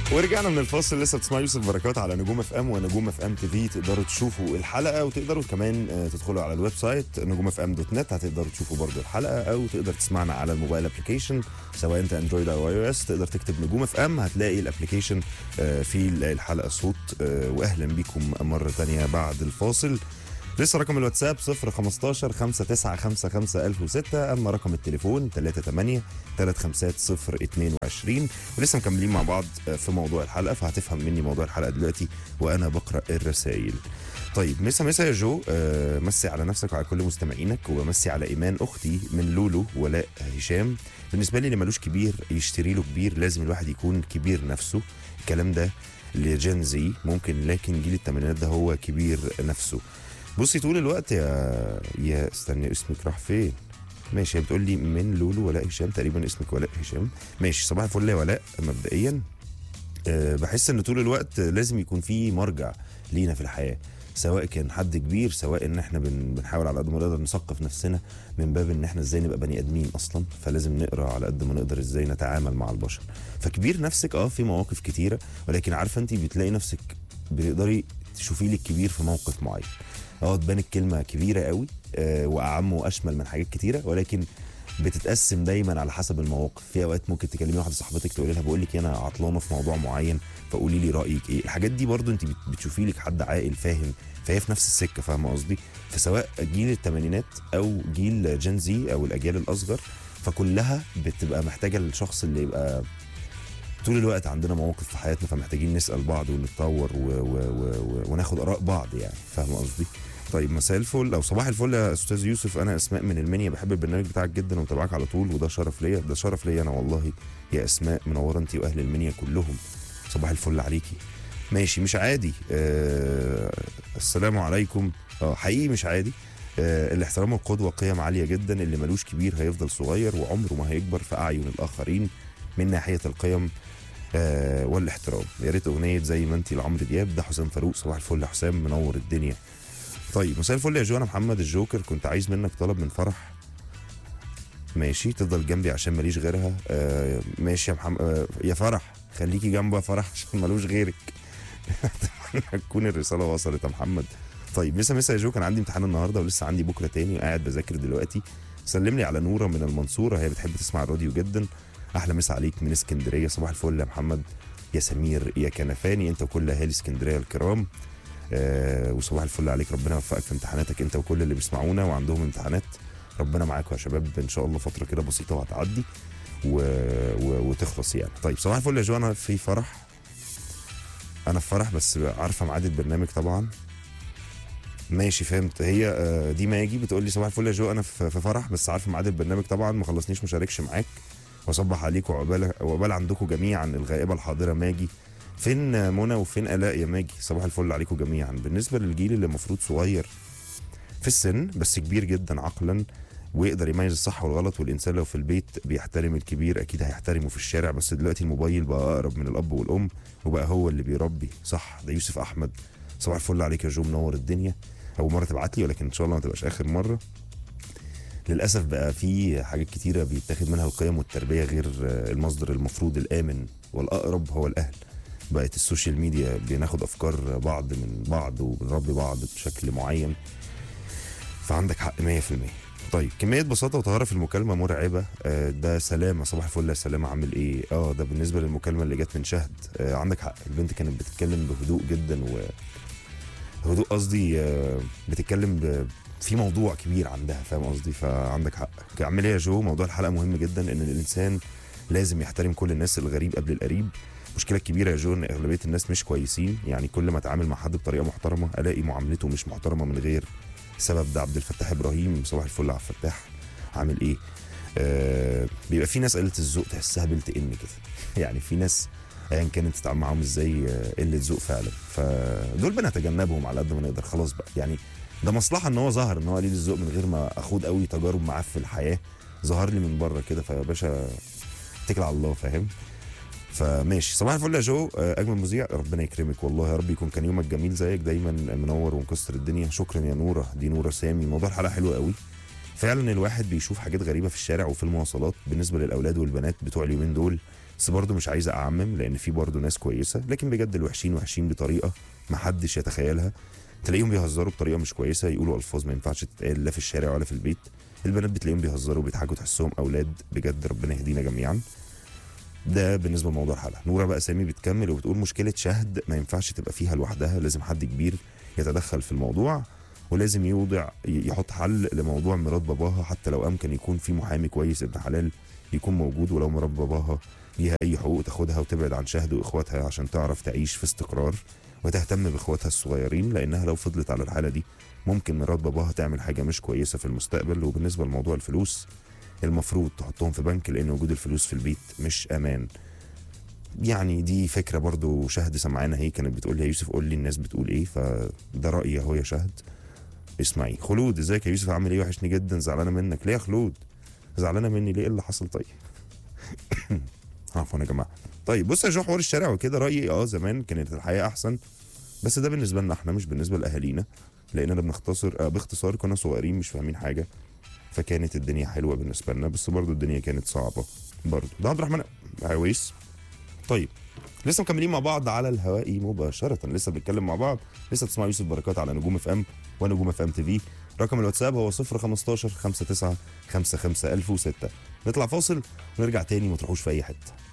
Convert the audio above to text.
ورجعنا من الفاصل لسه بتسمعوا يوسف بركات على نجوم اف ام ونجوم اف ام تي في تقدروا تشوفوا الحلقه وتقدروا كمان آه، تدخلوا على الويب سايت نجوم اف ام دوت نت هتقدروا تشوفوا برضو الحلقه او تقدر تسمعنا على الموبايل ابلكيشن سواء انت اندرويد او اي او اس تقدر تكتب نجوم اف ام هتلاقي الابلكيشن آه، فيه الحلقه صوت آه، واهلا بيكم مره ثانيه بعد الفاصل لسه رقم الواتساب 015 5955 1006 اما رقم التليفون 38 350 22 ولسه مكملين مع بعض في موضوع الحلقه فهتفهم مني موضوع الحلقه دلوقتي وانا بقرا الرسائل طيب مسا مسا يا جو آه، مسي على نفسك وعلى كل مستمعينك ومسي على ايمان اختي من لولو ولاء هشام بالنسبه لي اللي ملوش كبير يشتري له كبير لازم الواحد يكون كبير نفسه الكلام ده لجين زي ممكن لكن جيل الثمانينات ده هو كبير نفسه بصي طول الوقت يا يا استني اسمك راح فين ماشي هي بتقول لي من لولو ولاء هشام تقريبا اسمك ولاء هشام ماشي صباح الفل يا ولاء مبدئيا أه بحس ان طول الوقت لازم يكون في مرجع لينا في الحياه سواء كان حد كبير سواء ان احنا بن بنحاول على قد ما نقدر نثقف نفسنا من باب ان احنا ازاي نبقى بني ادمين اصلا فلازم نقرا على قد ما نقدر ازاي نتعامل مع البشر فكبير نفسك اه في مواقف كتيره ولكن عارفه انت بتلاقي نفسك بتقدري تشوفي لك كبير في موقف معين اه تبان الكلمه كبيره قوي آه واعم واشمل من حاجات كتيره ولكن بتتقسم دايما على حسب المواقف في اوقات ممكن تكلمي واحده صاحبتك تقولي لها بقول لك انا عطلانه في موضوع معين فقولي لي رايك ايه الحاجات دي برضو انت بت- بتشوفي لك حد عاقل فاهم فهي في نفس السكه فاهمه قصدي فسواء جيل الثمانينات او جيل جين زي او الاجيال الاصغر فكلها بتبقى محتاجه الشخص اللي يبقى طول الوقت عندنا مواقف في حياتنا فمحتاجين نسال بعض ونتطور و... و... و... و... وناخد اراء بعض يعني فاهم قصدي طيب مساء الفل او صباح الفل يا استاذ يوسف انا اسماء من المنيا بحب البرنامج بتاعك جدا ومتابعك على طول وده شرف ليا ده شرف ليا انا والله يا اسماء منوره انت واهل المنيا كلهم صباح الفل عليكي ماشي مش عادي آه السلام عليكم اه حقيقي مش عادي آه الاحترام والقدوه قيم عاليه جدا اللي ملوش كبير هيفضل صغير وعمره ما هيكبر في اعين الاخرين من ناحيه القيم آه والاحترام يا ريت اغنيه زي ما انت لعمرو دياب ده حسام فاروق صباح الفل يا حسام منور الدنيا طيب مساء الفل يا جوانا محمد الجوكر كنت عايز منك طلب من فرح ماشي تفضل جنبي عشان ماليش غيرها آه ماشي يا محمد آه يا فرح خليكي جنبه يا فرح عشان ملوش غيرك تكون الرساله وصلت يا محمد طيب مسا مسا يا جو كان عندي امتحان النهارده ولسه عندي بكره تاني وقاعد بذاكر دلوقتي سلم لي على نوره من المنصوره هي بتحب تسمع الراديو جدا احلى مسا عليك من اسكندريه صباح الفل يا محمد يا سمير يا كنفاني انت وكل اهالي اسكندريه الكرام آه وصباح الفل عليك ربنا يوفقك في امتحاناتك انت وكل اللي بيسمعونا وعندهم امتحانات ربنا معاكم يا شباب ان شاء الله فتره كده بسيطه وهتعدي و... و... وتخلص يعني طيب صباح الفل يا جو انا في فرح انا في فرح بس عارفه ميعاد البرنامج طبعا ماشي فهمت هي آه، دي ماجي بتقول لي صباح الفل يا جو انا في في فرح بس عارفه ميعاد البرنامج طبعا ما خلصنيش مشاركش معاك واصبح عليكم وعقبال وعقبال عندكم جميعا الغائبه الحاضره ماجي فين منى وفين الاء يا ماجي صباح الفل عليكم جميعا بالنسبه للجيل اللي المفروض صغير في السن بس كبير جدا عقلا ويقدر يميز الصح والغلط والانسان لو في البيت بيحترم الكبير اكيد هيحترمه في الشارع بس دلوقتي الموبايل بقى اقرب من الاب والام وبقى هو اللي بيربي صح ده يوسف احمد صباح الفل عليك يا جو منور الدنيا اول مره تبعت لي ولكن ان شاء الله ما تبقاش اخر مره للاسف بقى في حاجات كتيره بيتاخد منها القيم والتربيه غير آه، المصدر المفروض الامن والاقرب هو الاهل بقت السوشيال ميديا بناخد افكار بعض من بعض وبنربي بعض بشكل معين فعندك حق 100% طيب كمية بساطة وطهارة في المكالمة مرعبة آه، ده سلامة صباح الفل يا سلامة عامل ايه؟ اه ده بالنسبة للمكالمة اللي جت من شهد آه، عندك حق البنت كانت بتتكلم بهدوء جدا و هدوء قصدي آه، بتتكلم ب... في موضوع كبير عندها فاهم قصدي فعندك حق اعمل ايه يا جو موضوع الحلقة مهم جدا ان الانسان لازم يحترم كل الناس الغريب قبل القريب المشكله الكبيره يا جو ان اغلبيه الناس مش كويسين يعني كل ما اتعامل مع حد بطريقه محترمه الاقي معاملته مش محترمه من غير سبب ده عبد الفتاح ابراهيم صباح الفل على الفتاح عامل ايه آه بيبقى في ناس قله الذوق تحسها بلت ان كده يعني في ناس ايا كانت تتعامل معاهم ازاي آه، قله ذوق فعلا فدول بنتجنبهم على قد ما نقدر خلاص بقى يعني ده مصلحه ان هو ظهر ان هو قليل الذوق من غير ما اخوض قوي تجارب معاه في الحياه ظهر لي من بره كده فيا باشا اتكل على الله فاهم فماشي صباح الفل يا جو آه، اجمل مذيع ربنا يكرمك والله يا رب يكون كان يومك جميل زيك دايما منور ومكسر الدنيا شكرا يا نوره دي نوره سامي موضوع الحلقه حلو قوي فعلا الواحد بيشوف حاجات غريبه في الشارع وفي المواصلات بالنسبه للاولاد والبنات بتوع اليومين دول بس برضه مش عايز اعمم لان في برضه ناس كويسه لكن بجد الوحشين وحشين بطريقه ما حدش يتخيلها تلاقيهم بيهزروا بطريقه مش كويسه يقولوا الفاظ ما ينفعش تتقال لا في الشارع ولا في البيت البنات بتلاقيهم بيهزروا وبيضحكوا تحسهم اولاد بجد ربنا يهدينا جميعا ده بالنسبه لموضوع الحلقه نوره بقى سامي بتكمل وبتقول مشكله شهد ما ينفعش تبقى فيها لوحدها لازم حد كبير يتدخل في الموضوع ولازم يوضع يحط حل لموضوع مرات باباها حتى لو امكن يكون في محامي كويس ابن حلال يكون موجود ولو مرات باباها ليها اي حقوق تاخدها وتبعد عن شهد واخواتها عشان تعرف تعيش في استقرار وتهتم باخواتها الصغيرين لانها لو فضلت على الحاله دي ممكن مرات باباها تعمل حاجه مش كويسه في المستقبل وبالنسبه لموضوع الفلوس المفروض تحطهم في بنك لان وجود الفلوس في البيت مش امان يعني دي فكره برضو شهد سمعانا هي كانت بتقول لي يا يوسف قول لي الناس بتقول ايه فده رايي اهو يا شهد اسمعي خلود ازيك يا يوسف عامل ايه وحشني جدا زعلانه منك ليه يا خلود زعلانه مني ليه ايه اللي حصل طيب عفوا يا جماعه طيب بص يا جو حوار الشارع وكده رايي اه زمان كانت الحياه احسن بس ده بالنسبه لنا احنا مش بالنسبه لاهالينا لاننا بنختصر آه باختصار كنا صغيرين مش فاهمين حاجه فكانت الدنيا حلوه بالنسبه لنا بس برضو الدنيا كانت صعبه برضو ده عبد الرحمن عويس طيب لسه مكملين مع بعض على الهواء مباشرة لسه بنتكلم مع بعض لسه بتسمعوا يوسف بركات على نجوم اف ام ونجوم اف ام تي في رقم الواتساب هو 015 59 55 1006 نطلع فاصل ونرجع تاني ما تروحوش في اي حته